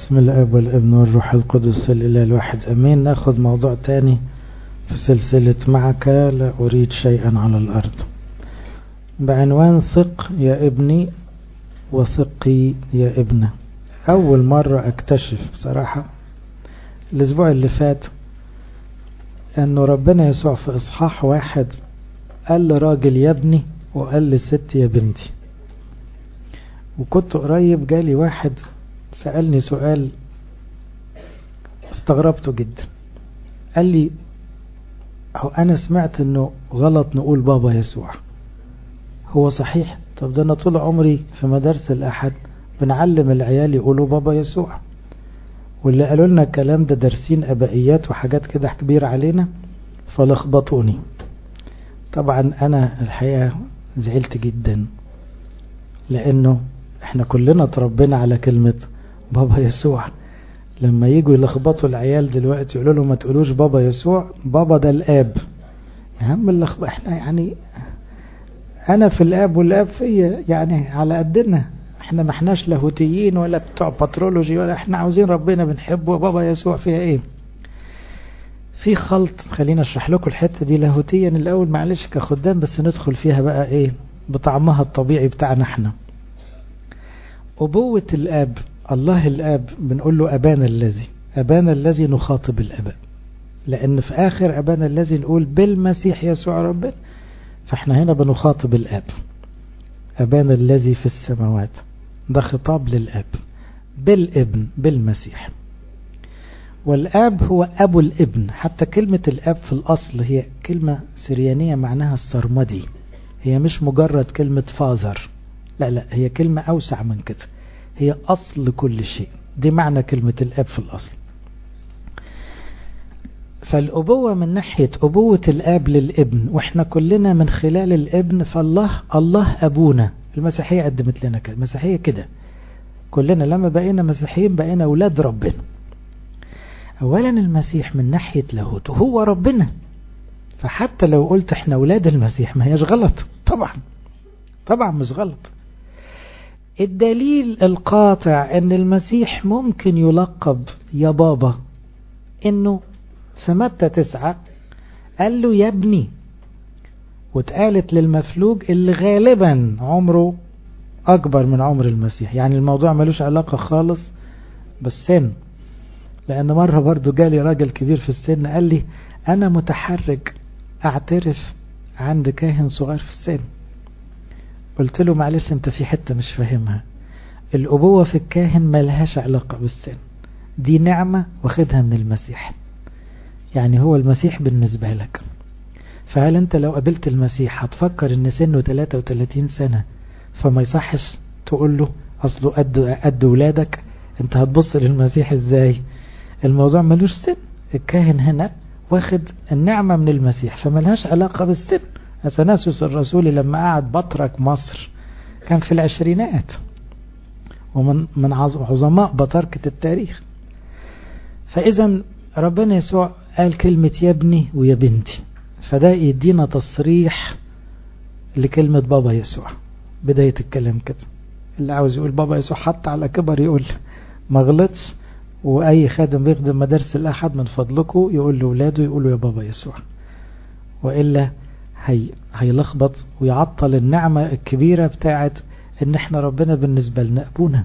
بسم الاب والابن والروح القدس الاله الواحد امين ناخد موضوع تاني في سلسلة معك لا اريد شيئا على الارض بعنوان ثق يا ابني وثقي يا ابنه اول مرة اكتشف بصراحة الاسبوع اللي فات انه ربنا يسوع في اصحاح واحد قال لراجل يا ابني وقال لست يا بنتي وكنت قريب جالي واحد سألني سؤال استغربته جدا قال لي هو أنا سمعت أنه غلط نقول بابا يسوع هو صحيح طب ده أنا طول عمري في مدارس الأحد بنعلم العيال يقولوا بابا يسوع واللي قالوا لنا الكلام ده دارسين أبائيات وحاجات كده كبيرة علينا فلخبطوني طبعا أنا الحقيقة زعلت جدا لأنه احنا كلنا اتربينا على كلمة بابا يسوع لما يجوا يلخبطوا العيال دلوقتي يقولوا له ما تقولوش بابا يسوع بابا ده الاب يا عم اللخبط احنا يعني انا في الاب والاب فيا يعني على قدنا احنا ما احناش لاهوتيين ولا بتوع باترولوجي ولا احنا عاوزين ربنا بنحبه بابا يسوع فيها ايه في خلط خلينا اشرح لكم الحته دي لاهوتيا الاول معلش كخدام بس ندخل فيها بقى ايه بطعمها الطبيعي بتاعنا احنا أبوة الآب الله الآب بنقول له أبانا الذي أبانا الذي نخاطب الأباء لأن في آخر أبانا الذي نقول بالمسيح يسوع ربنا فإحنا هنا بنخاطب الآب أبانا الذي في السماوات ده خطاب للآب بالابن بالمسيح والآب هو أبو الابن حتى كلمة الآب في الأصل هي كلمة سريانية معناها السرمدي هي مش مجرد كلمة فازر لا لا هي كلمة أوسع من كده هي أصل كل شيء دي معنى كلمة الأب في الأصل فالأبوة من ناحية أبوة الآب للابن وإحنا كلنا من خلال الابن فالله الله أبونا المسيحية قدمت لنا كده المسيحية كده كلنا لما بقينا مسيحيين بقينا أولاد ربنا أولا المسيح من ناحية لاهوته هو ربنا فحتى لو قلت احنا أولاد المسيح ما هيش غلط طبعا طبعا مش غلط الدليل القاطع ان المسيح ممكن يلقب يا بابا انه في متى تسعة قال له يا ابني واتقالت للمفلوج اللي غالبا عمره اكبر من عمر المسيح يعني الموضوع ملوش علاقة خالص بالسن لان مرة برضو جالي راجل كبير في السن قال لي انا متحرج اعترف عند كاهن صغير في السن قلت له معلش انت في حتة مش فاهمها الأبوة في الكاهن ملهاش علاقة بالسن دي نعمة واخدها من المسيح يعني هو المسيح بالنسبة لك فهل انت لو قابلت المسيح هتفكر ان سنه 33 سنة فما يصحش تقول له اصله قد قد ولادك انت هتبص للمسيح ازاي الموضوع ملوش سن الكاهن هنا واخد النعمة من المسيح فملهاش علاقة بالسن أثناسيوس الرسولي لما قعد بطرك مصر كان في العشرينات ومن من عظماء بطركة التاريخ فإذا ربنا يسوع قال كلمة يا ابني ويا بنتي فده يدينا تصريح لكلمة بابا يسوع بداية الكلام كده اللي عاوز يقول بابا يسوع حتى على كبر يقول ما غلطش وأي خادم بيخدم مدارس الأحد من فضلكم يقول لأولاده يقولوا يا بابا يسوع وإلا هي هيلخبط ويعطل النعمة الكبيرة بتاعت ان احنا ربنا بالنسبة لنا ابونا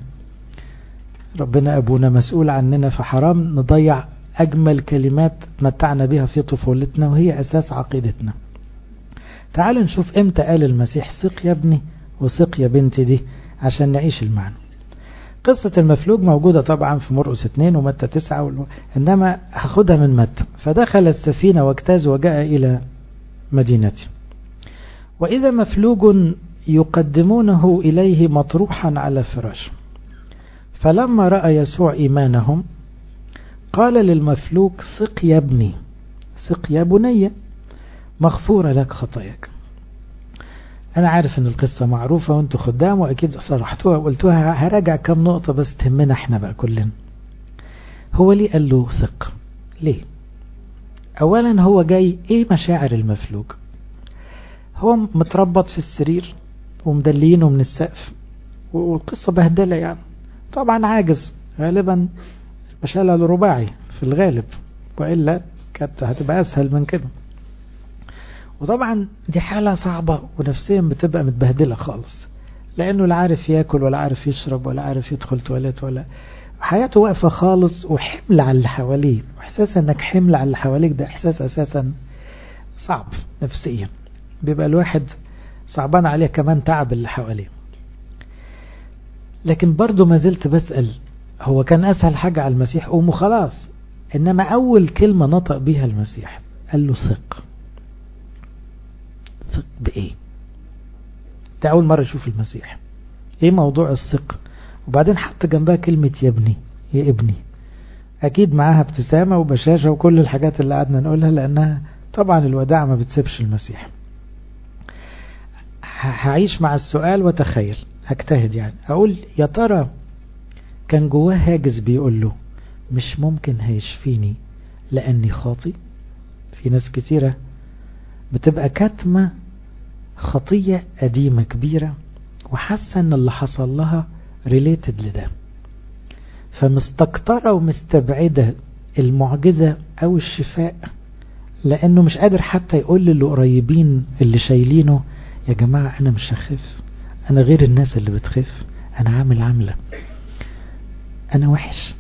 ربنا ابونا مسؤول عننا فحرام نضيع اجمل كلمات متعنا بها في طفولتنا وهي اساس عقيدتنا تعالوا نشوف امتى قال المسيح ثق يا ابني وثق يا بنتي دي عشان نعيش المعنى قصة المفلوج موجودة طبعا في مرقس 2 ومتى 9 و... انما هاخدها من متى فدخل السفينة واجتاز وجاء الى مدينته وإذا مفلوج يقدمونه إليه مطروحا على فراش فلما رأى يسوع إيمانهم قال للمفلوج ثق يا ابني ثق يا بني مغفورة لك خطاياك أنا عارف أن القصة معروفة وأنتوا خدام وأكيد صرحتوها وقلتوها هراجع كم نقطة بس تهمنا احنا بقى كلنا هو ليه قال له ثق ليه أولا هو جاي إيه مشاعر المفلوج هو متربط في السرير ومدلينه من السقف والقصة بهدلة يعني طبعا عاجز غالبا بشالها الرباعي في الغالب وإلا كانت هتبقى أسهل من كده وطبعا دي حالة صعبة ونفسيا بتبقى متبهدلة خالص لأنه لا عارف ياكل ولا عارف يشرب ولا عارف يدخل تواليت ولا حياته واقفة خالص وحمل على اللي حواليه وإحساس أنك حمل على اللي حواليك ده إحساس أساسا صعب نفسيا بيبقى الواحد صعبان عليه كمان تعب اللي حواليه لكن برضه ما زلت بسأل هو كان أسهل حاجة على المسيح قوم خلاص إنما أول كلمة نطق بيها المسيح قال له ثق ثق بإيه ده أول مرة يشوف المسيح إيه موضوع الثق وبعدين حط جنبها كلمة يا ابني يا ابني أكيد معاها ابتسامة وبشاشة وكل الحاجات اللي قعدنا نقولها لأنها طبعا الوداع ما بتسيبش المسيح هعيش مع السؤال وتخيل هجتهد يعني أقول يا ترى كان جواه هاجس بيقول له مش ممكن هيشفيني لأني خاطي في ناس كتيرة بتبقى كاتمة خطية قديمة كبيرة وحاسة ان اللي حصل لها ريليتد لده فمستكترة ومستبعدة المعجزة او الشفاء لانه مش قادر حتى يقول للي قريبين اللي شايلينه يا جماعة انا مش هخف انا غير الناس اللي بتخف انا عامل عاملة انا وحش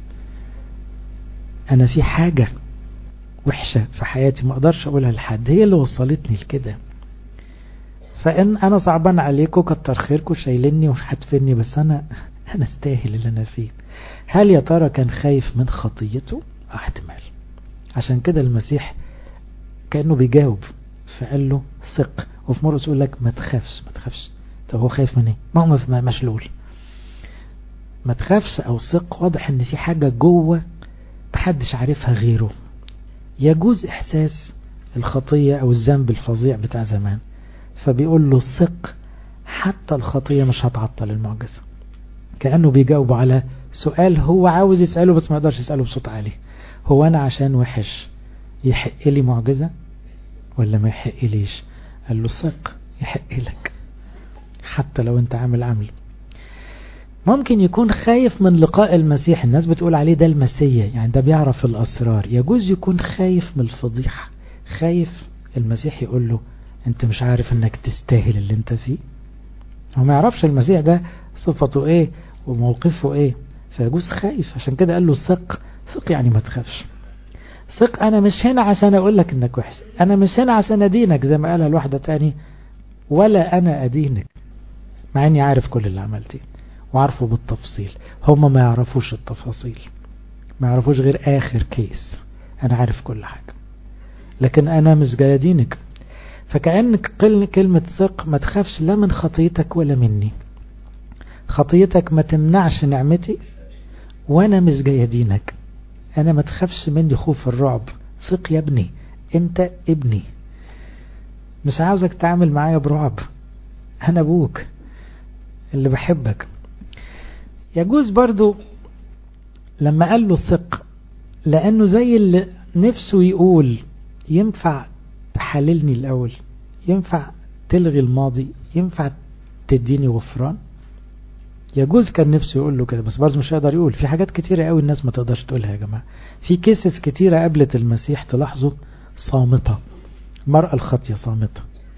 انا في حاجة وحشة في حياتي ما اقدرش اقولها لحد هي اللي وصلتني لكده فان انا صعبان عليكم كتر خيركم شايليني وحتفني بس انا انا استاهل اللي انا فيه هل يا ترى كان خايف من خطيته احتمال عشان كده المسيح كانه بيجاوب فقال له ثق وفي مرة يقول لك ما تخافش ما تخافش طب هو خايف من ايه ما هو مشلول ما تخافش او ثق واضح ان في حاجة جوه محدش عارفها غيره يجوز احساس الخطية او الذنب الفظيع بتاع زمان فبيقول له ثق حتى الخطية مش هتعطل المعجزة كأنه بيجاوب على سؤال هو عاوز يسأله بس ما يقدرش يسأله بصوت عالي هو أنا عشان وحش يحق لي معجزة ولا ما يحق ليش قال له ثق يحق لك حتى لو انت عامل عمل ممكن يكون خايف من لقاء المسيح الناس بتقول عليه ده المسيا يعني ده بيعرف الأسرار يجوز يكون خايف من الفضيحة خايف المسيح يقول له انت مش عارف انك تستاهل اللي انت فيه هو ما يعرفش المسيح ده صفته ايه وموقفه ايه فيجوز خايف عشان كده قال له ثق ثق يعني ما تخافش ثق انا مش هنا عشان اقول لك انك وحش انا مش هنا عشان ادينك زي ما قالها الواحدة تاني ولا انا ادينك مع اني عارف كل اللي عملتيه وعارفه بالتفصيل هم ما يعرفوش التفاصيل ما يعرفوش غير اخر كيس انا عارف كل حاجة لكن انا مش جاي ادينك فكأنك قل كلمة ثق ما تخافش لا من خطيتك ولا مني خطيتك ما تمنعش نعمتي وانا مش جاي ادينك انا ما تخافش مني خوف الرعب ثق يا ابني انت ابني مش عاوزك تعمل معايا برعب انا ابوك اللي بحبك يجوز برضو لما قال له ثق لانه زي اللي نفسه يقول ينفع تحللني الاول ينفع تلغي الماضي ينفع تديني غفران يجوز كان نفسه يقول له كده بس برضه مش هيقدر يقول في حاجات كتيرة قوي الناس ما تقدرش تقولها يا جماعة في كيسز كتيرة قابلت المسيح تلاحظوا صامتة المرأة الخاطية صامتة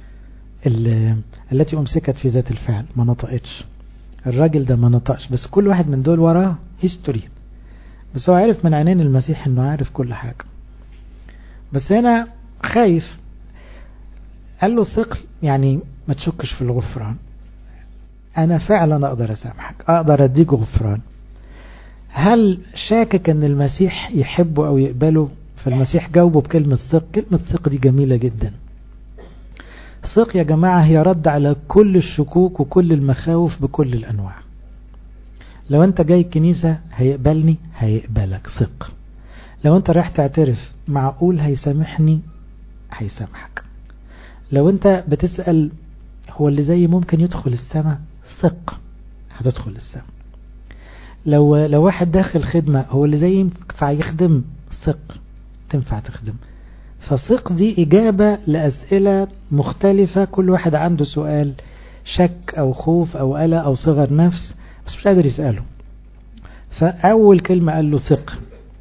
التي أمسكت في ذات الفعل ما نطقتش الراجل ده ما نطقش بس كل واحد من دول وراه هيستوري بس هو عارف من عينين المسيح انه عارف كل حاجة بس هنا خايف قال له ثقل يعني ما تشكش في الغفران انا فعلا اقدر اسامحك اقدر اديك غفران هل شاكك ان المسيح يحبه او يقبله فالمسيح جاوبه بكلمة ثق كلمة ثق دي جميلة جدا ثق يا جماعة هي رد على كل الشكوك وكل المخاوف بكل الانواع لو انت جاي الكنيسة هيقبلني هيقبلك ثق لو انت رايح تعترف معقول هيسامحني هيسامحك لو انت بتسأل هو اللي زي ممكن يدخل السماء ثق هتدخل السماء لو لو واحد داخل خدمة هو اللي زي ينفع يخدم ثق تنفع تخدم فثق دي إجابة لأسئلة مختلفة كل واحد عنده سؤال شك أو خوف أو قلق أو صغر نفس بس مش قادر يسأله فأول كلمة قال له ثق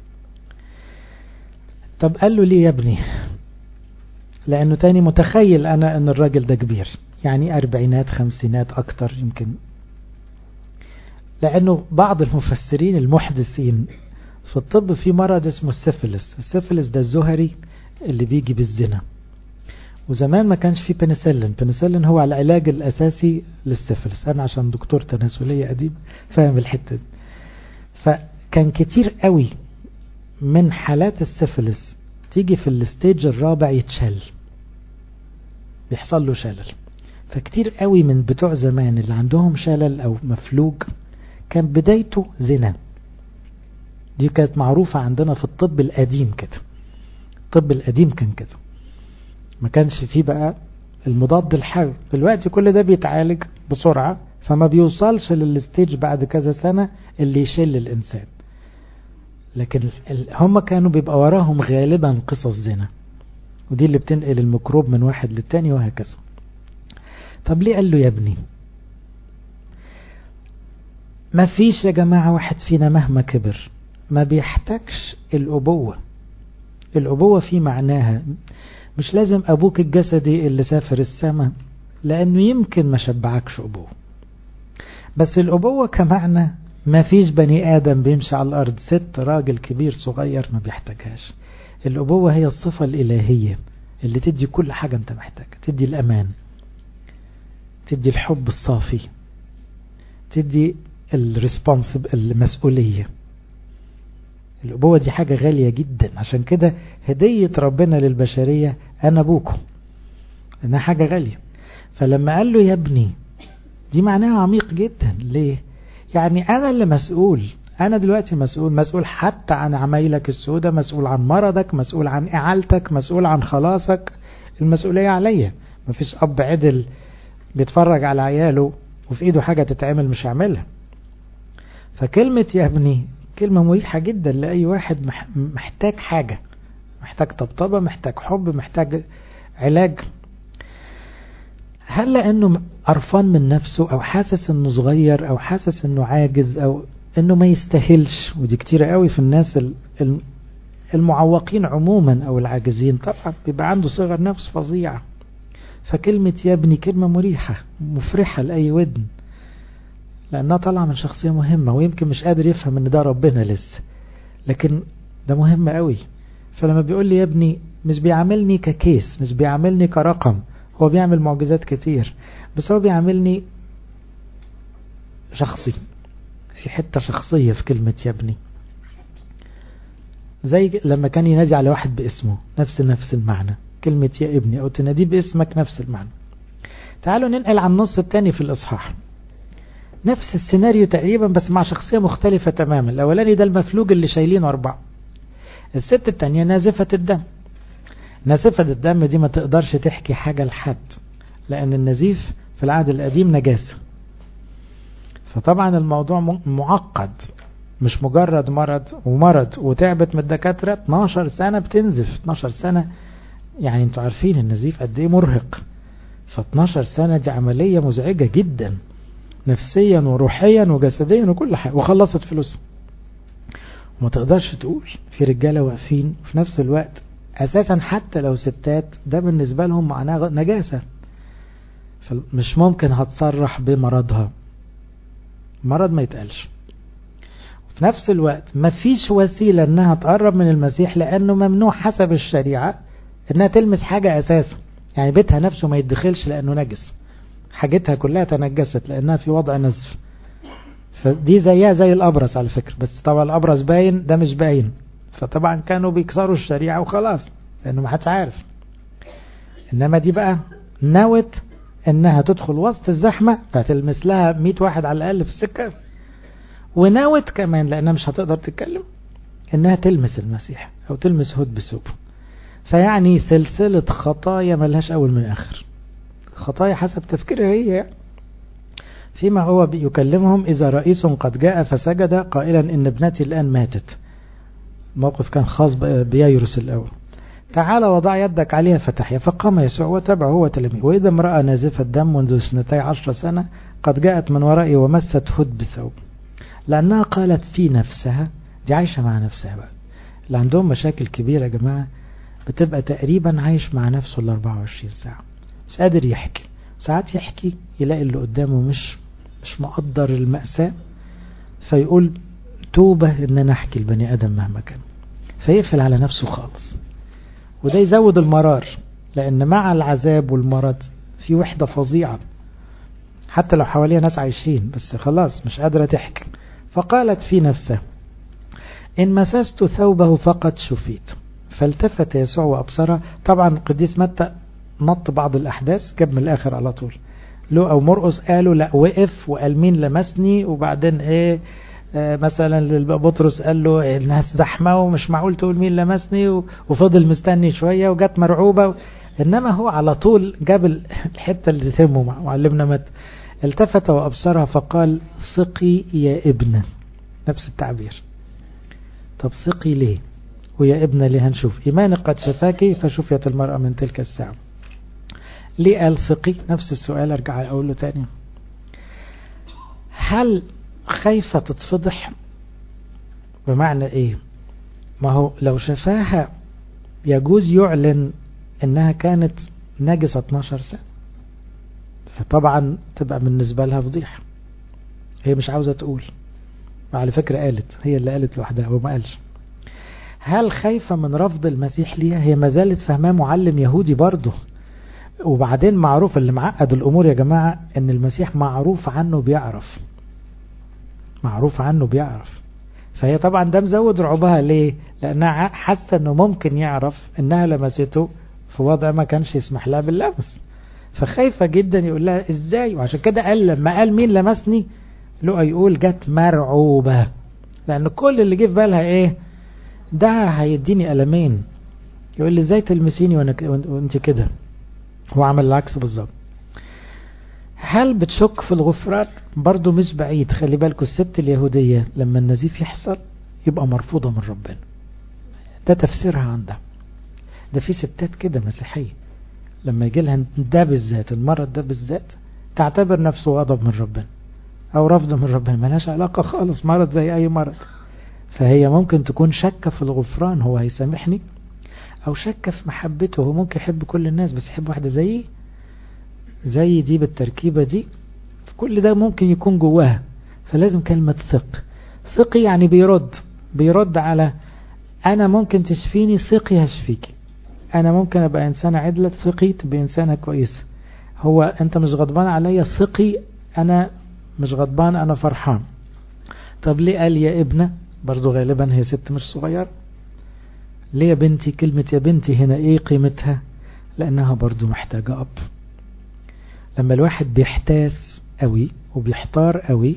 طب قال له ليه يا ابني لأنه تاني متخيل أنا أن الراجل ده كبير يعني أربعينات خمسينات أكتر يمكن لأنه بعض المفسرين المحدثين في الطب في مرض اسمه السيفلس السيفلس ده الزهري اللي بيجي بالزنا وزمان ما كانش في بنسلين بنسلين هو العلاج الأساسي للسيفلس أنا عشان دكتور تناسلية قديم فاهم الحتة دي فكان كتير قوي من حالات السيفلس تيجي في الستيج الرابع يتشل بيحصل له شلل فكتير قوي من بتوع زمان اللي عندهم شلل أو مفلوج كان بدايته زنا دي كانت معروفة عندنا في الطب القديم كده الطب القديم كان كده ما كانش فيه بقى المضاد الحيوي دلوقتي كل ده بيتعالج بسرعة فما بيوصلش للستيج بعد كذا سنة اللي يشل الإنسان لكن هم كانوا بيبقى وراهم غالبا قصص زنا ودي اللي بتنقل الميكروب من واحد للتاني وهكذا طب ليه قال له يا ابني ما فيش يا جماعة واحد فينا مهما كبر ما بيحتاجش الأبوة الأبوة في معناها مش لازم أبوك الجسدي اللي سافر السماء لأنه يمكن ما شبعكش أبوه بس الأبوة كمعنى ما فيش بني آدم بيمشي على الأرض ست راجل كبير صغير ما بيحتاجهاش الأبوة هي الصفة الإلهية اللي تدي كل حاجة أنت محتاج تدي الأمان تدي الحب الصافي تدي الريسبونسب المسؤولية الأبوة دي حاجة غالية جدا عشان كده هدية ربنا للبشرية أنا أبوكم إنها حاجة غالية فلما قال له يا ابني دي معناها عميق جدا ليه يعني أنا اللي مسؤول أنا دلوقتي مسؤول مسؤول حتى عن عمايلك السوداء مسؤول عن مرضك مسؤول عن إعالتك مسؤول عن خلاصك المسؤولية عليا مفيش أب عدل بيتفرج على عياله وفي إيده حاجة تتعمل مش هيعملها فكلمة يا ابني كلمة مريحة جدا لأي واحد محتاج حاجة محتاج طبطبة محتاج حب محتاج علاج هل لأنه قرفان من نفسه أو حاسس أنه صغير أو حاسس أنه عاجز أو أنه ما يستاهلش ودي كتيرة قوي في الناس المعوقين عموما أو العاجزين طبعا بيبقى عنده صغر نفس فظيعة فكلمة يا ابني كلمة مريحة مفرحة لأي ودن لأنها طالعة من شخصية مهمة ويمكن مش قادر يفهم ان ده ربنا لسه لكن ده مهم قوي فلما بيقول لي يا ابني مش بيعاملني ككيس مش بيعاملني كرقم هو بيعمل معجزات كتير بس هو بيعاملني شخصي في حتة شخصية في كلمة يا ابني زي لما كان ينادي على واحد باسمه نفس نفس المعنى كلمة يا ابني أو تناديه باسمك نفس المعنى تعالوا ننقل على النص الثاني في الإصحاح نفس السيناريو تقريبا بس مع شخصية مختلفة تماما الأولاني ده المفلوج اللي شايلينه أربعة الست التانية نازفة الدم نازفة الدم دي ما تقدرش تحكي حاجة لحد لأن النزيف في العهد القديم نجاسة فطبعا الموضوع معقد مش مجرد مرض ومرض وتعبت من الدكاترة 12 سنة بتنزف 12 سنة يعني انتوا عارفين النزيف قد ايه مرهق ف 12 سنة دي عملية مزعجة جدا نفسيا وروحيا وجسديا وكل حاجة وخلصت فلوسها وما تقدرش تقول في رجالة واقفين وفي نفس الوقت اساسا حتى لو ستات ده بالنسبة لهم معناه نجاسة فمش ممكن هتصرح بمرضها مرض ما يتقالش في نفس الوقت ما فيش وسيلة انها تقرب من المسيح لانه ممنوع حسب الشريعة انها تلمس حاجة اساسا يعني بيتها نفسه ما يدخلش لانه نجس حاجتها كلها تنجست لانها في وضع نزف فدي زيها زي الابرص على فكرة بس طبعا الابرص باين ده مش باين فطبعا كانوا بيكسروا الشريعة وخلاص لانه ما حدش عارف انما دي بقى نوت انها تدخل وسط الزحمة فتلمس لها 100 واحد على الاقل في السكة ونوت كمان لانها مش هتقدر تتكلم انها تلمس المسيح او تلمس هود بثوبه فيعني سلسلة خطايا ملهاش اول من اخر خطايا حسب تفكيرها هي فيما هو يكلمهم إذا رئيس قد جاء فسجد قائلا إن ابنتي الآن ماتت موقف كان خاص بييروس الأول تعال وضع يدك عليها فتحيا فقام يسوع وتبعه هو تلميذ وإذا امرأة نازفة دم منذ سنتي عشر سنة قد جاءت من ورائي ومست هد بثوب لأنها قالت في نفسها دي عايشة مع نفسها بقى اللي عندهم مشاكل كبيرة يا جماعة بتبقى تقريبا عايش مع نفسه ال 24 ساعة مش قادر يحكي ساعات يحكي يلاقي اللي قدامه مش مش مقدر المأساة فيقول توبة ان انا احكي البني ادم مهما كان فيقفل على نفسه خالص وده يزود المرار لان مع العذاب والمرض في وحدة فظيعة حتى لو حواليها ناس عايشين بس خلاص مش قادرة تحكي فقالت في نفسها إن مسست ثوبه فقد شفيت فالتفت يسوع وأبصرها طبعا القديس متى نط بعض الأحداث جاب من الآخر على طول لو أو مرقس قالوا لا وقف وقال مين لمسني وبعدين إيه آه مثلا بطرس قال له الناس زحمة ومش معقول تقول مين لمسني وفضل مستني شوية وجت مرعوبة إنما هو على طول جاب الحتة اللي تهمه معلمنا متى التفت وأبصرها فقال ثقي يا ابنة نفس التعبير طب ثقي ليه ويا ابنة ليه هنشوف إيمانك قد شفاكي فشفيت المرأة من تلك الساعة ليه قال ثقي نفس السؤال أرجع أقول له تاني هل خايفة تتفضح بمعنى إيه ما هو لو شفاها يجوز يعلن إنها كانت ناجسة 12 سنة فطبعا تبقى بالنسبة لها فضيحة هي مش عاوزة تقول على فكرة قالت هي اللي قالت لوحدها وما قالش هل خايفة من رفض المسيح ليها هي ما زالت فهماه معلم يهودي برضه وبعدين معروف اللي معقد الأمور يا جماعة ان المسيح معروف عنه بيعرف معروف عنه بيعرف فهي طبعا ده مزود رعبها ليه لأنها حاسة انه ممكن يعرف انها لمسته في وضع ما كانش يسمح لها باللمس فخايفة جدا يقول لها ازاي وعشان كده قال لما قال مين لمسني لقى يقول جت مرعوبة لأن كل اللي جه في بالها ايه ده هيديني ألمين يقول لي ازاي تلمسيني وانا وانت كده هو عمل العكس بالظبط هل بتشك في الغفران برضو مش بعيد خلي بالكوا الست اليهودية لما النزيف يحصل يبقى مرفوضة من ربنا ده تفسيرها عندها ده في ستات كده مسيحية لما يجي لها ده بالذات المرض ده بالذات تعتبر نفسه غضب من ربنا او رفض من ربنا ملهاش علاقة خالص مرض زي اي مرض فهي ممكن تكون شاكة في الغفران هو هيسامحني او شاكة في محبته هو ممكن يحب كل الناس بس يحب واحدة زيي زي دي بالتركيبة دي كل ده ممكن يكون جواها فلازم كلمة ثق ثقي يعني بيرد بيرد على انا ممكن تشفيني ثقي هشفيكي انا ممكن ابقى انسانة عدلة ثقي تبقى انسانة كويسة هو انت مش غضبان عليا ثقي انا مش غضبان انا فرحان طب ليه قال يا ابنة برضو غالبا هي ست مش صغير ليه يا بنتي كلمة يا بنتي هنا ايه قيمتها لانها برضو محتاجة اب لما الواحد بيحتاس قوي وبيحتار قوي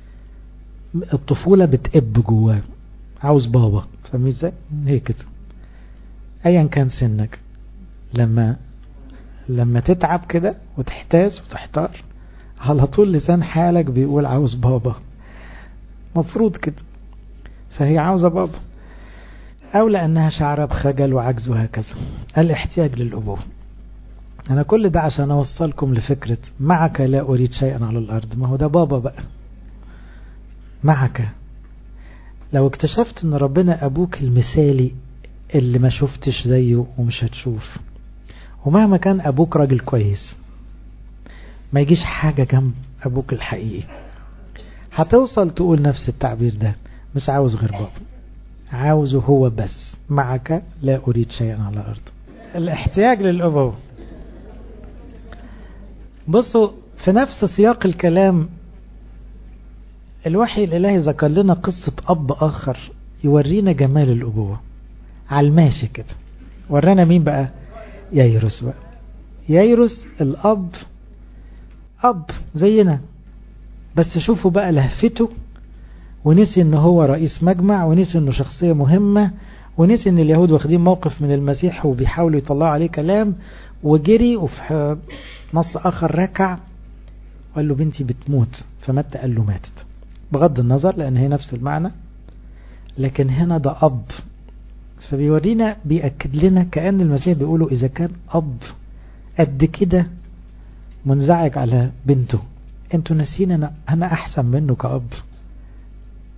الطفولة بتقب جواه عاوز بابا فاهمين ازاي هي كده ايا كان سنك لما لما تتعب كده وتحتاس وتحتار على طول لسان حالك بيقول عاوز بابا مفروض كده فهي عاوزة بابا أو لأنها شعرها بخجل وعجز وهكذا الاحتياج للأبوة أنا كل ده عشان أوصلكم لفكرة معك لا أريد شيئا على الأرض ما هو ده بابا بقى معك لو اكتشفت ان ربنا أبوك المثالي اللي ما شفتش زيه ومش هتشوف ومهما كان أبوك راجل كويس ما يجيش حاجة جنب أبوك الحقيقي هتوصل تقول نفس التعبير ده مش عاوز غير بابا عاوزه هو بس معك لا أريد شيئا على الأرض الاحتياج للأبوة بصوا في نفس سياق الكلام الوحي الإلهي ذكر لنا قصة أب آخر يورينا جمال الأبوة على الماشي كده ورانا مين بقى ييروس بقى ييروس الأب أب زينا بس شوفوا بقى لهفته ونسي ان هو رئيس مجمع ونسي انه شخصية مهمة ونسي ان اليهود واخدين موقف من المسيح وبيحاولوا يطلعوا عليه كلام وجري وفي نص اخر ركع وقال له بنتي بتموت فمتى قال له ماتت بغض النظر لان هي نفس المعنى لكن هنا ده اب فبيورينا بيأكد لنا كأن المسيح بيقوله اذا كان اب قد كده منزعج على بنته انتوا ناسين انا انا احسن منه كأب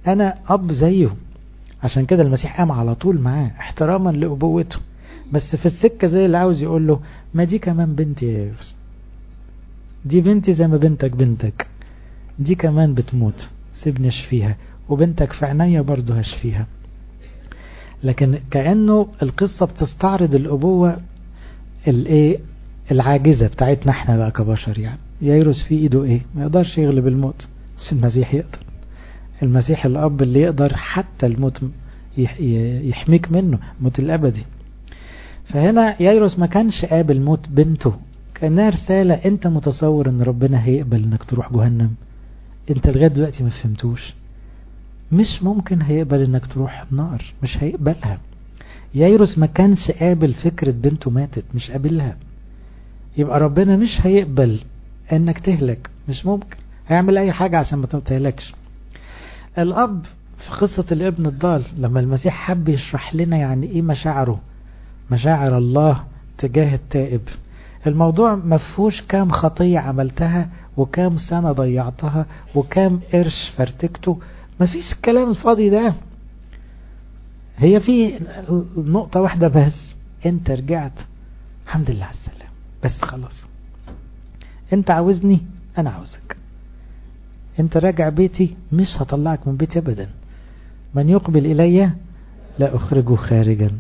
أنا أب زيه عشان كده المسيح قام على طول معاه احتراما لأبوته بس في السكة زي اللي عاوز يقول له ما دي كمان بنتي يا يوسف دي بنتي زي ما بنتك بنتك دي كمان بتموت سيبني اشفيها وبنتك في عينيا برضه هشفيها لكن كأنه القصة بتستعرض الأبوة الايه العاجزة بتاعتنا احنا بقى كبشر يعني ييروس في ايده ايه ما يقدرش يغلب الموت بس المسيح يقدر المسيح الأب اللي يقدر حتى الموت يحميك منه الموت الأبدي فهنا ييروس ما كانش قابل موت بنته كأنها رسالة انت متصور ان ربنا هيقبل انك تروح جهنم انت لغاية دلوقتي ما فهمتوش مش ممكن هيقبل انك تروح النار مش هيقبلها ييروس ما كانش قابل فكرة بنته ماتت مش قابلها يبقى ربنا مش هيقبل انك تهلك مش ممكن هيعمل اي حاجة عشان ما تهلكش الاب في قصة الابن الضال لما المسيح حب يشرح لنا يعني ايه مشاعره مشاعر الله تجاه التائب الموضوع مفهوش كام خطية عملتها وكام سنة ضيعتها وكام قرش فرتكته مفيش الكلام الفاضي ده هي في نقطة واحدة بس انت رجعت الحمد لله على السلام بس خلاص انت عاوزني انا عاوزك انت راجع بيتي مش هطلعك من بيتي ابدا من يقبل الي لا اخرجه خارجا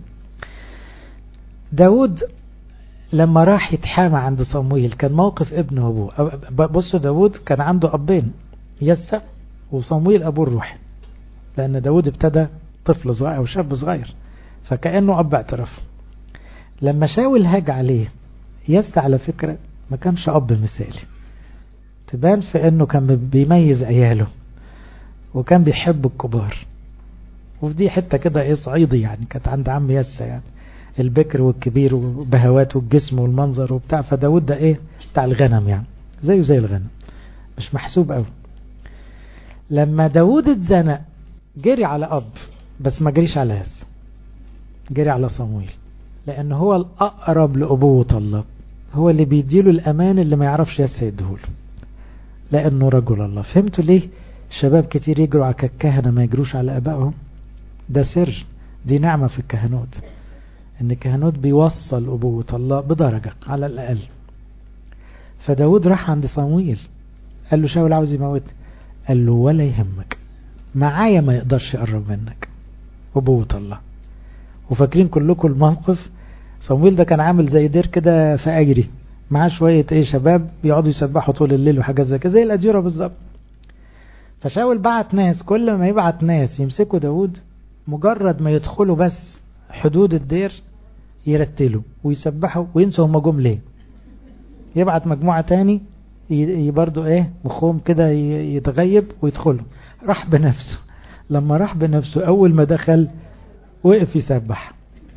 داود لما راح يتحامى عند صمويل كان موقف ابنه وابوه بصوا داود كان عنده ابين يسى وصمويل ابوه الروحي لان داود ابتدى طفل صغير او شاب صغير فكأنه اب اعترف لما شاول هاج عليه يسى على فكرة ما كانش اب مثالي تبان في انه كان بيميز عياله وكان بيحب الكبار وفي دي حتة كده ايه صعيدي يعني كانت عند عم يسى يعني البكر والكبير وبهواته الجسم والمنظر وبتاع فداود ده ايه بتاع الغنم يعني زيه زي الغنم مش محسوب قوي لما داود اتزنق جري على اب بس ما جريش على يس جري على صمويل لان هو الاقرب لابوه الله هو اللي بيديله الامان اللي ما يعرفش يس يديهوله لانه رجل الله فهمتوا ليه شباب كتير يجروا على الكهنه ما يجروش على ابائهم ده سر دي نعمه في الكهنوت ان الكهنوت بيوصل ابوة الله بدرجة على الاقل فداود راح عند صمويل قال له شاول عاوز يموتني قال له ولا يهمك معايا ما يقدرش يقرب منك ابوة الله وفاكرين كلكم الموقف صمويل ده كان عامل زي دير كده فاجري معاه شوية ايه شباب بيقعدوا يسبحوا طول الليل وحاجات زي كده زي الأديرة بالظبط فشاول بعت ناس كل ما يبعت ناس يمسكوا داود مجرد ما يدخلوا بس حدود الدير يرتلوا ويسبحوا وينسوا هم جم ليه يبعت مجموعة تاني برضو ايه مخهم كده يتغيب ويدخلوا راح بنفسه لما راح بنفسه اول ما دخل وقف يسبح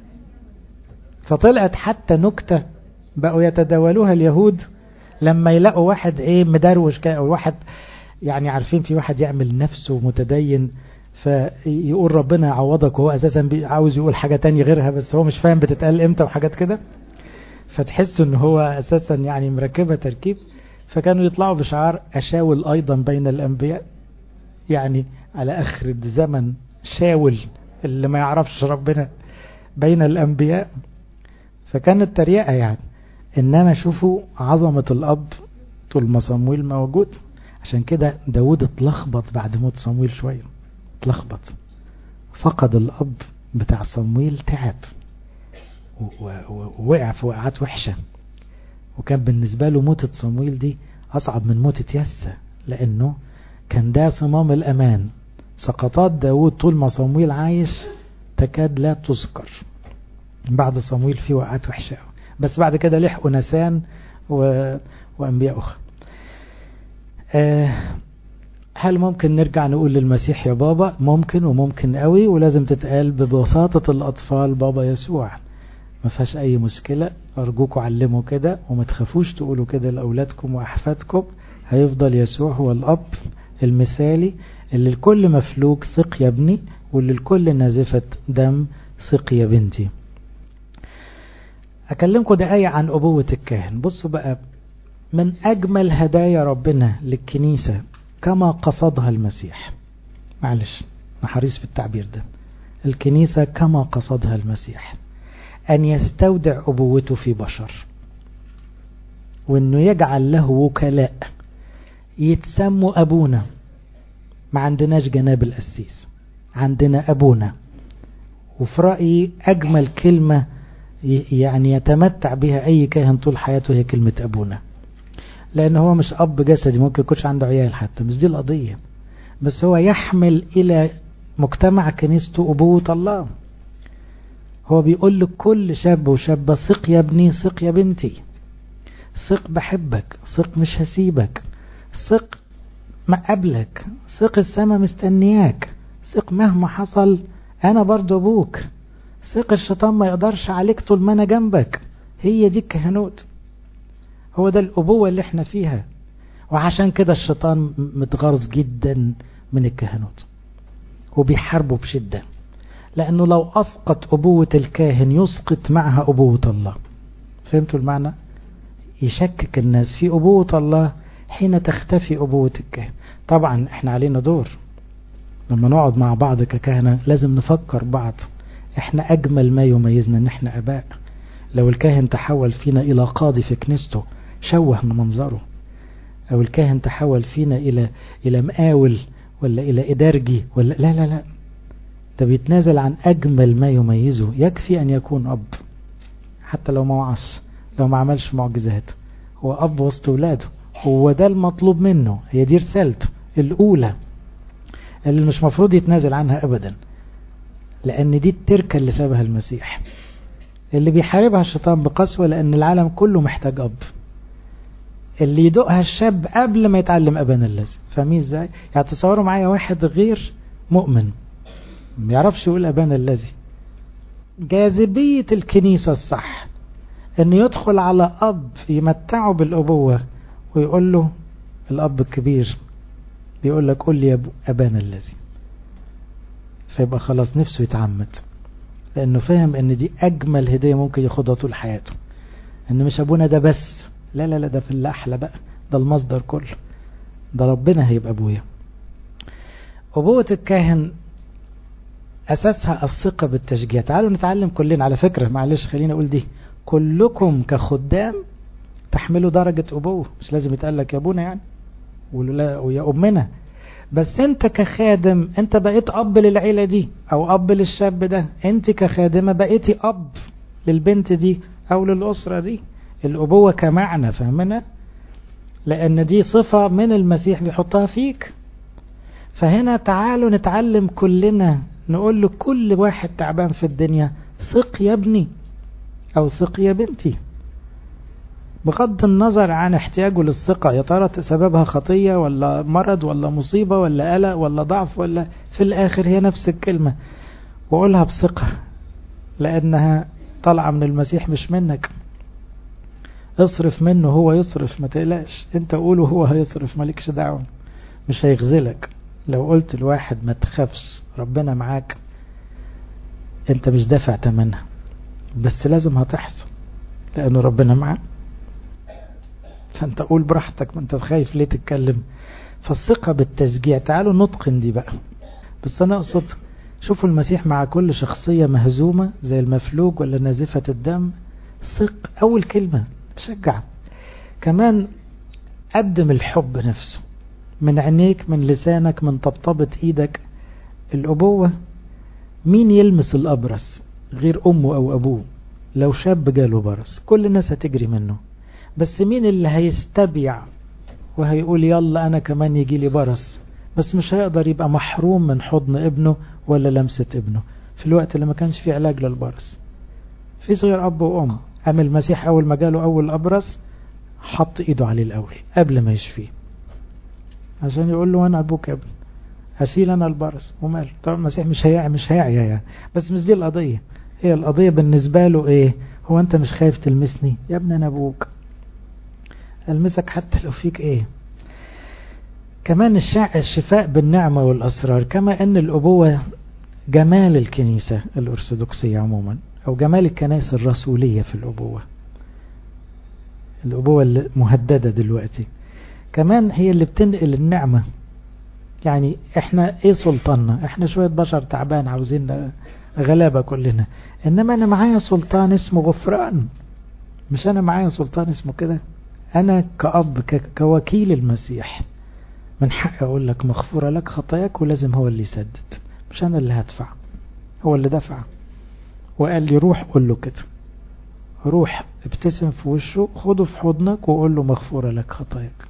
فطلعت حتى نكتة بقوا يتداولوها اليهود لما يلاقوا واحد ايه مدروش كده او واحد يعني عارفين في واحد يعمل نفسه متدين فيقول ربنا يعوضك وهو اساسا عاوز يقول حاجة تانية غيرها بس هو مش فاهم بتتقال امتى وحاجات كده فتحس ان هو اساسا يعني مركبة تركيب فكانوا يطلعوا بشعار اشاول ايضا بين الانبياء يعني على اخر الزمن شاول اللي ما يعرفش ربنا بين الانبياء فكانت تريقة يعني انما شوفوا عظمة الاب طول ما صمويل موجود عشان كده داود اتلخبط بعد موت صمويل شوية اتلخبط فقد الاب بتاع صمويل تعب ووقع في وقعات وحشة وكان بالنسبة له موتة صمويل دي أصعب من موتة يسى لأنه كان ده صمام الأمان سقطات داود طول ما صمويل عايش تكاد لا تذكر بعد صمويل في وقعات وحشة بس بعد كده لحقوا نسان و... وأنبياء أخرى أه هل ممكن نرجع نقول للمسيح يا بابا ممكن وممكن قوي ولازم تتقال ببساطة الأطفال بابا يسوع ما فيهاش أي مشكلة أرجوكم علموا كده وما تخافوش تقولوا كده لأولادكم وأحفادكم هيفضل يسوع هو الأب المثالي اللي الكل مفلوك ثق يا ابني واللي الكل نازفة دم ثق يا بنتي أكلمكم دقايق عن أبوة الكاهن بصوا بقى من أجمل هدايا ربنا للكنيسة كما قصدها المسيح معلش حريص في التعبير ده الكنيسة كما قصدها المسيح أن يستودع أبوته في بشر وأنه يجعل له وكلاء يتسموا أبونا ما عندناش جناب القسيس عندنا أبونا وفي رأيي أجمل كلمة يعني يتمتع بها أي كاهن طول حياته هي كلمة أبونا لأن هو مش أب جسدي ممكن يكونش عنده عيال حتى مش دي القضية بس هو يحمل إلى مجتمع كنيسته أبوة الله هو بيقول لكل شاب وشابة ثق يا ابني ثق يا بنتي ثق بحبك ثق مش هسيبك ثق ما قبلك ثق السما مستنياك ثق مهما حصل أنا برضو أبوك ثق الشيطان ما يقدرش عليك طول ما أنا جنبك هي دي الكهنوت هو ده الأبوة اللي احنا فيها وعشان كده الشيطان متغرز جدا من الكهنوت وبيحاربه بشدة لأنه لو أسقط أبوة الكاهن يسقط معها أبوة الله فهمتوا المعنى؟ يشكك الناس في أبوة الله حين تختفي أبوة الكاهن طبعا احنا علينا دور لما نقعد مع بعض ككهنة لازم نفكر بعض احنا أجمل ما يميزنا ان احنا أباء لو الكاهن تحول فينا إلى قاضي في كنيسته شوه من منظره أو الكاهن تحول فينا إلى إلى مقاول ولا إلى إدارجي ولا لا لا لا ده بيتنازل عن أجمل ما يميزه يكفي أن يكون أب حتى لو ما وعص لو ما عملش معجزات هو أب وسط ولاده هو ده المطلوب منه هي دي رسالته الأولى اللي مش مفروض يتنازل عنها أبدا لأن دي التركة اللي سابها المسيح اللي بيحاربها الشيطان بقسوة لأن العالم كله محتاج أب اللي يدوقها الشاب قبل ما يتعلم أبانا الذي فاهمين ازاي؟ يعني تصوروا معايا واحد غير مؤمن ما يعرفش يقول أبانا الذي جاذبية الكنيسة الصح انه يدخل على أب يمتعه بالأبوة ويقول له الأب الكبير بيقول لك قول لي يا أبانا الذي فيبقى خلاص نفسه يتعمد لأنه فهم ان دي أجمل هدية ممكن ياخدها طول حياته ان مش أبونا ده بس لا لا لا ده في الأحلى بقى ده المصدر كله ده ربنا هيبقى أبويا أبوة الكاهن أساسها الثقة بالتشجيع تعالوا نتعلم كلنا على فكرة معلش خلينا أقول دي كلكم كخدام تحملوا درجة أبوة مش لازم يتقال لك يا أبونا يعني ولا ويا أمنا بس أنت كخادم أنت بقيت أب للعيلة دي أو أب للشاب ده أنت كخادمة بقيتي أب للبنت دي أو للأسرة دي الأبوة كمعنى فهمنا لأن دي صفة من المسيح بيحطها فيك فهنا تعالوا نتعلم كلنا نقول له كل واحد تعبان في الدنيا ثق يا ابني أو ثق يا بنتي بغض النظر عن احتياجه للثقة يا ترى سببها خطية ولا مرض ولا مصيبة ولا قلق ولا ضعف ولا في الآخر هي نفس الكلمة وقولها بثقة لأنها طالعة من المسيح مش منك اصرف منه هو يصرف ما تقلقش انت قوله هو هيصرف مالكش دعوة مش هيغزلك لو قلت الواحد ما تخافش ربنا معاك انت مش دافع تمنها بس لازم هتحصل لانه ربنا معاك فانت قول براحتك ما انت خايف ليه تتكلم فالثقة بالتشجيع تعالوا نتقن دي بقى بس انا اقصد شوفوا المسيح مع كل شخصية مهزومة زي المفلوج ولا نازفة الدم ثق اول كلمة بشجع كمان قدم الحب نفسه من عينيك من لسانك من طبطبة ايدك الابوة مين يلمس الابرص غير امه او ابوه لو شاب جاله برص كل الناس هتجري منه بس مين اللي هيستبيع وهيقول يلا انا كمان يجي لي برص بس مش هيقدر يبقى محروم من حضن ابنه ولا لمسة ابنه في الوقت اللي ما كانش فيه علاج للبرص في صغير اب وام قام المسيح اول ما جاله اول ابرص حط ايده عليه الاول قبل ما يشفيه عشان يقول له انا ابوك يا ابني هشيل انا البرص وماله طبعا المسيح مش هيعي مش هيعيا يعني بس مش دي القضيه هي القضيه بالنسبه له ايه هو انت مش خايف تلمسني يا ابني انا ابوك المسك حتى لو فيك ايه كمان الشع... الشفاء بالنعمة والأسرار كما أن الأبوة جمال الكنيسة الأرثوذكسية عموما أو جمال الكنائس الرسولية في الأبوة الأبوة المهددة دلوقتي كمان هي اللي بتنقل النعمة يعني احنا ايه سلطاننا احنا شوية بشر تعبان عاوزين غلابة كلنا انما انا معايا سلطان اسمه غفران مش انا معايا سلطان اسمه كده انا كأب كوكيل المسيح من حق اقول لك مغفورة لك خطاياك ولازم هو اللي يسدد مش انا اللي هدفع هو اللي دفع وقال لي روح قول له كده روح ابتسم في وشه خده في حضنك وقول له مغفورة لك خطاياك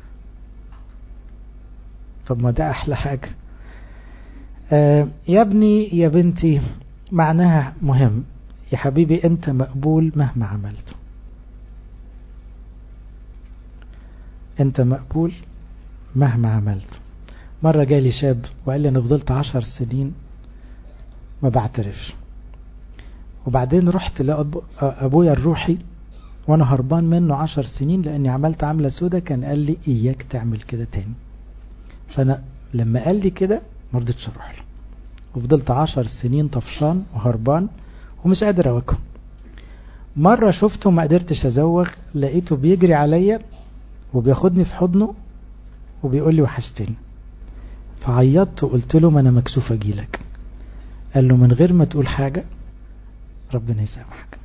طب ما ده احلى حاجة آه يا ابني يا بنتي معناها مهم يا حبيبي انت مقبول مهما عملت انت مقبول مهما عملت مرة جالي شاب وقال لي انا فضلت عشر سنين ما بعترفش وبعدين رحت لأبويا الروحي وانا هربان منه عشر سنين لاني عملت عملة سودة كان قال لي اياك تعمل كده تاني فانا لما قال لي كده مرضتش اروح له وفضلت عشر سنين طفشان وهربان ومش قادر اواجهه مرة شفته ما قدرتش ازوغ لقيته بيجري عليا وبياخدني في حضنه وبيقول لي وحشتني فعيطت وقلت له ما انا مكسوف اجيلك قال له من غير ما تقول حاجة ربنا يسامحك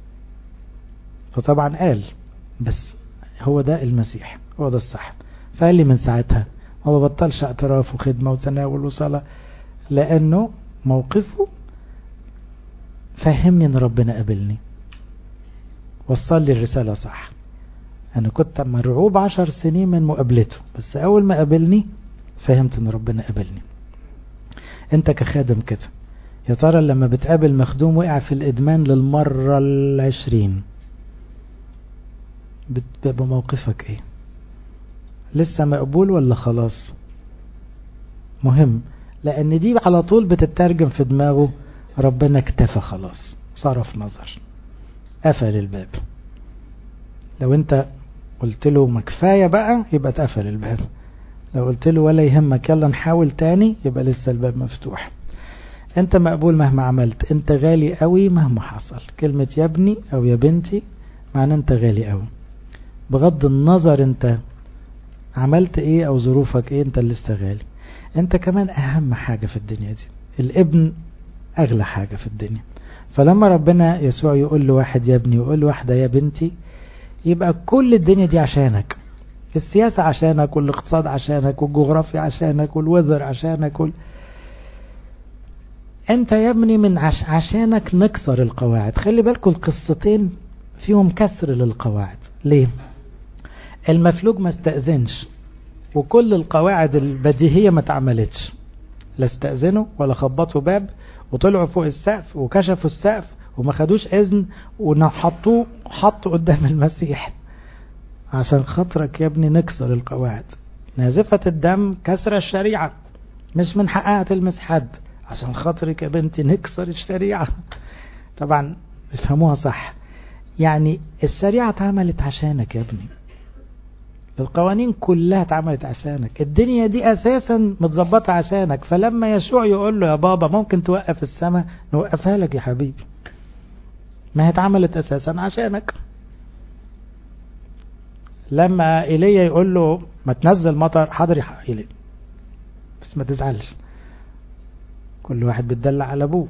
فطبعا قال بس هو ده المسيح هو ده الصح فقال لي من ساعتها ما ببطلش اعتراف وخدمة وتناول وصلاة لانه موقفه فهمني ان ربنا قابلني وصل لي الرسالة صح انا كنت مرعوب عشر سنين من مقابلته بس اول ما قابلني فهمت ان ربنا قابلني انت كخادم كده يا ترى لما بتقابل مخدوم وقع في الادمان للمرة العشرين بيبقى موقفك ايه لسه مقبول ولا خلاص مهم لان دي على طول بتترجم في دماغه ربنا اكتفى خلاص صرف نظر قفل الباب لو انت قلت له ما كفايه بقى يبقى اتقفل الباب لو قلت له ولا يهمك يلا نحاول تاني يبقى لسه الباب مفتوح انت مقبول مهما عملت انت غالي قوي مهما حصل كلمة يا ابني او يا بنتي معنى انت غالي قوي بغض النظر انت عملت ايه او ظروفك ايه انت اللي لسه غالي انت كمان اهم حاجة في الدنيا دي الابن اغلى حاجة في الدنيا فلما ربنا يسوع يقول لواحد يا ابني ويقول لواحدة يا بنتي يبقى كل الدنيا دي عشانك السياسة عشانك والاقتصاد عشانك والجغرافيا عشانك والوذر عشانك وال... انت يا ابني من عش... عشانك نكسر القواعد خلي بالكم القصتين فيهم كسر للقواعد ليه المفلوج ما استأذنش وكل القواعد البديهية ما اتعملتش لا استأذنوا ولا خبطوا باب وطلعوا فوق السقف وكشفوا السقف وما خدوش اذن وحطوه حطوا قدام المسيح عشان خاطرك يا ابني نكسر القواعد نازفة الدم كسر الشريعة مش من حقها تلمس حد عشان خاطرك يا بنتي نكسر الشريعة طبعا افهموها صح يعني الشريعة اتعملت عشانك يا ابني القوانين كلها اتعملت عشانك الدنيا دي اساسا متظبطة عشانك فلما يشوع يقول له يا بابا ممكن توقف السماء نوقفها لك يا حبيبي ما هي اتعملت اساسا عشانك لما ايليا يقول له ما تنزل مطر حاضر يا ايليا بس ما تزعلش كل واحد بيتدلع على ابوه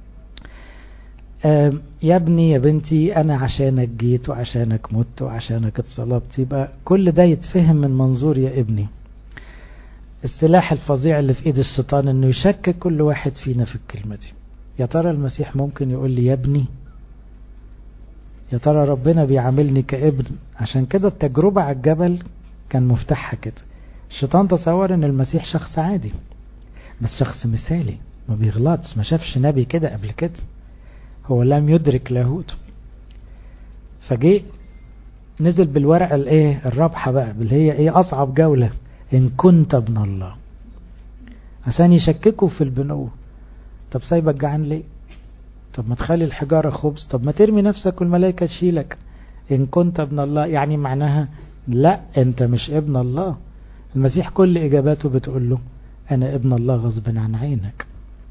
يا ابني يا بنتي انا عشانك جيت وعشانك مت وعشانك اتصلبت يبقى كل ده يتفهم من منظور يا ابني السلاح الفظيع اللي في ايد الشيطان انه يشكك كل واحد فينا في الكلمة دي يا ترى المسيح ممكن يقول لي يا ابني يا ترى ربنا بيعاملني كابن عشان كده التجربة على الجبل كان مفتاحها كده الشيطان تصور ان المسيح شخص عادي بس شخص مثالي ما بيغلطش ما شافش نبي كده قبل كده هو لم يدرك لاهوته فجي نزل بالورقة الايه الرابحة بقى اللي هي ايه اصعب جولة ان كنت ابن الله عشان يشككوا في البنوة طب سايبك جعان ليه طب ما تخلي الحجارة خبز طب ما ترمي نفسك والملائكة تشيلك ان كنت ابن الله يعني معناها لا انت مش ابن الله المسيح كل اجاباته بتقول له انا ابن الله غصب عن عينك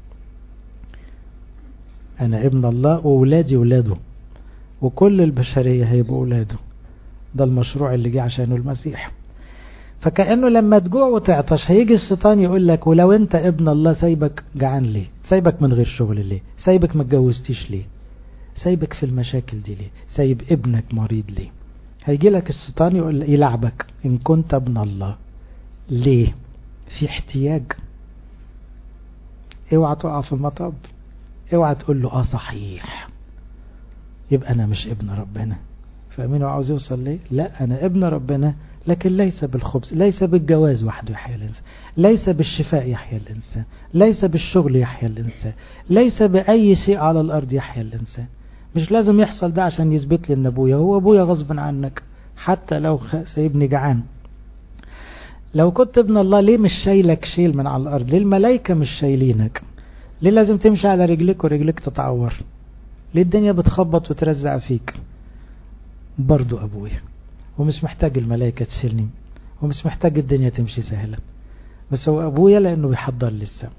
انا ابن الله واولادي ولاده وكل البشرية هيبقوا اولاده ده المشروع اللي جه عشانه المسيح فكأنه لما تجوع وتعطش هيجي الشيطان يقول لك ولو انت ابن الله سايبك جعان ليه سايبك من غير شغل ليه سايبك ما اتجوزتيش ليه سايبك في المشاكل دي ليه سايب ابنك مريض ليه هيجي لك الشيطان يقول يلعبك ان كنت ابن الله ليه في احتياج اوعى تقع في المطب اوعى تقول له اه صحيح يبقى انا مش ابن ربنا فاهمين هو عاوز يوصل ليه لا انا ابن ربنا لكن ليس بالخبز ليس بالجواز وحده يحيا الإنسان ليس بالشفاء يحيا الإنسان ليس بالشغل يحيا الإنسان ليس بأي شيء على الأرض يحيا الإنسان مش لازم يحصل ده عشان يثبت لي ان ابويا هو ابويا غصب عنك حتى لو سايبني جعان لو كنت ابن الله ليه مش شايلك شيل من على الارض ليه الملائكة مش شايلينك ليه لازم تمشي على رجلك ورجلك تتعور ليه الدنيا بتخبط وترزع فيك برضو ابويا ومش محتاج الملائكة تشيلني ومش محتاج الدنيا تمشي سهلة بس هو ابويا لانه بيحضر لي السما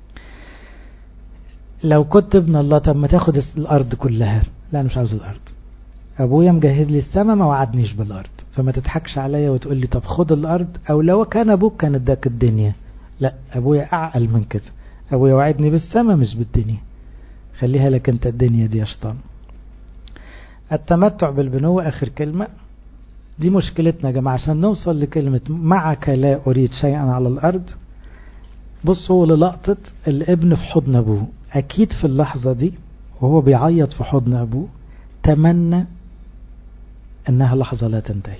لو كنت ابن الله طب ما تاخد الارض كلها لا انا مش عاوز الارض ابويا مجهز لي السما ما وعدنيش بالارض فما تضحكش عليا وتقول لي طب خد الارض او لو كان ابوك كان اداك الدنيا لا ابويا اعقل من كده ابويا وعدني بالسما مش بالدنيا خليها لك انت الدنيا دي يا شيطان التمتع بالبنوة اخر كلمة دي مشكلتنا يا جماعة عشان نوصل لكلمة معك لا اريد شيئا على الارض بصوا للقطة الابن في حضن ابوه اكيد في اللحظة دي وهو بيعيط في حضن ابوه تمنى انها لحظة لا تنتهي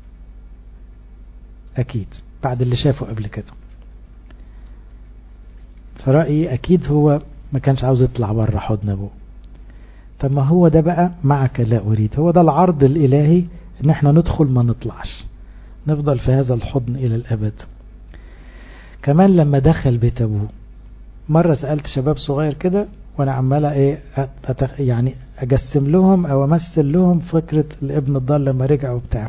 اكيد بعد اللي شافه قبل كده فرأيي اكيد هو ما كانش عاوز يطلع بره حضن ابوه طب ما هو ده بقى معك لا اريد هو ده العرض الالهي ان احنا ندخل ما نطلعش نفضل في هذا الحضن الى الابد كمان لما دخل بيت ابوه مرة سألت شباب صغير كده وانا عمال ايه أتخ... يعني اجسم لهم او امثل لهم فكرة الابن الضال لما رجع وبتاع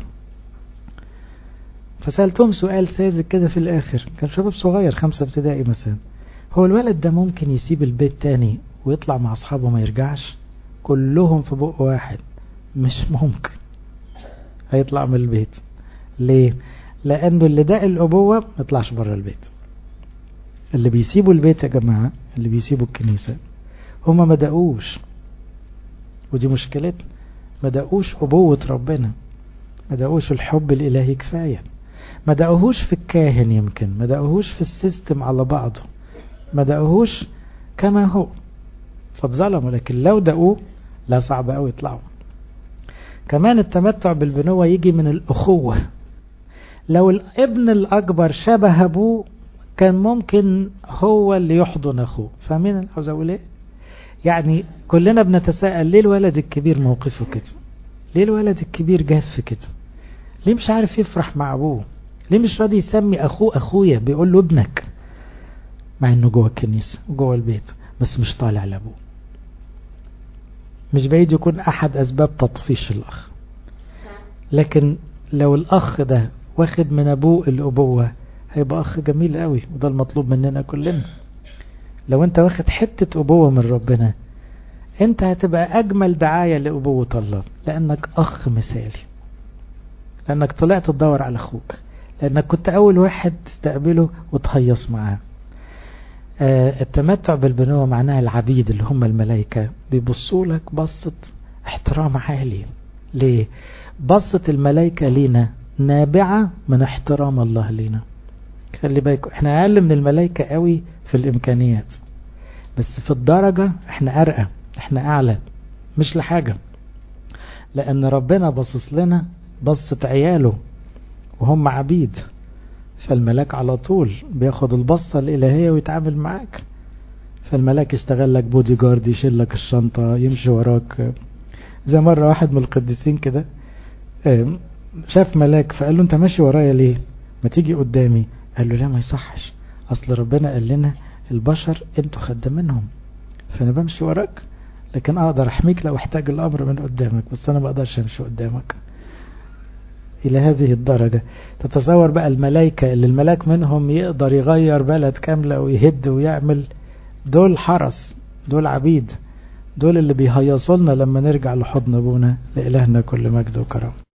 فسألتهم سؤال ساذج كده في الاخر كان شباب صغير خمسة ابتدائي مثلا هو الولد ده ممكن يسيب البيت تاني ويطلع مع اصحابه ما يرجعش كلهم في بق واحد مش ممكن هيطلع من البيت ليه لانه اللي ده الابوة ما يطلعش بره البيت اللي بيسيبوا البيت يا جماعة اللي بيسيبوا الكنيسة هما ما دقوش ودي مشكلتنا ما دقوش أبوة ربنا ما دقوش الحب الإلهي كفاية ما دقوهوش في الكاهن يمكن ما دقوهوش في السيستم على بعضه ما دقوهوش كما هو فاتظلموا لكن لو دقوه لا صعب قوي يطلعوا كمان التمتع بالبنوة يجي من الأخوة لو الابن الأكبر شبه أبوه كان ممكن هو اللي يحضن أخوه فاهمين عاوز أقول إيه؟ يعني كلنا بنتساءل ليه الولد الكبير موقفه كده ليه الولد الكبير جاف كده ليه مش عارف يفرح مع أبوه ليه مش راضي يسمي أخوه أخويا بيقول له ابنك مع إنه جوه الكنيسة وجوه البيت بس مش طالع لأبوه مش بعيد يكون أحد أسباب تطفيش الأخ لكن لو الأخ ده واخد من أبوه الأبوة هيبقى أخ جميل قوي وده المطلوب مننا كلنا لو أنت واخد حتة أبوة من ربنا أنت هتبقى أجمل دعاية لأبوة الله لأنك أخ مثالي لأنك طلعت تدور على أخوك لأنك كنت أول واحد تستقبله وتهيص معاه آه التمتع بالبنوة معناها العبيد اللي هم الملائكة بيبصوا لك بصة احترام عالي ليه بصة الملائكة لينا نابعة من احترام الله لينا خلي بالكم احنا اقل من الملائكة قوي في الامكانيات بس في الدرجة احنا ارقى احنا اعلى مش لحاجة لان ربنا بصص لنا بصة عياله وهم عبيد فالملاك على طول بياخد البصة الإلهية ويتعامل معاك فالملاك يشتغل لك بودي جارد يشيل لك الشنطة يمشي وراك زي مرة واحد من القديسين كده شاف ملاك فقال له انت ماشي ورايا ليه ما تيجي قدامي قال له لا ما يصحش اصل ربنا قال لنا البشر انتوا خدامينهم فانا بمشي وراك لكن اقدر احميك لو احتاج الامر من قدامك بس انا ما اقدرش امشي قدامك إلى هذه الدرجة تتصور بقى الملائكة اللي الملاك منهم يقدر يغير بلد كاملة ويهد ويعمل دول حرس دول عبيد دول اللي بيهيصلنا لما نرجع لحضن أبونا لإلهنا كل مجد وكرم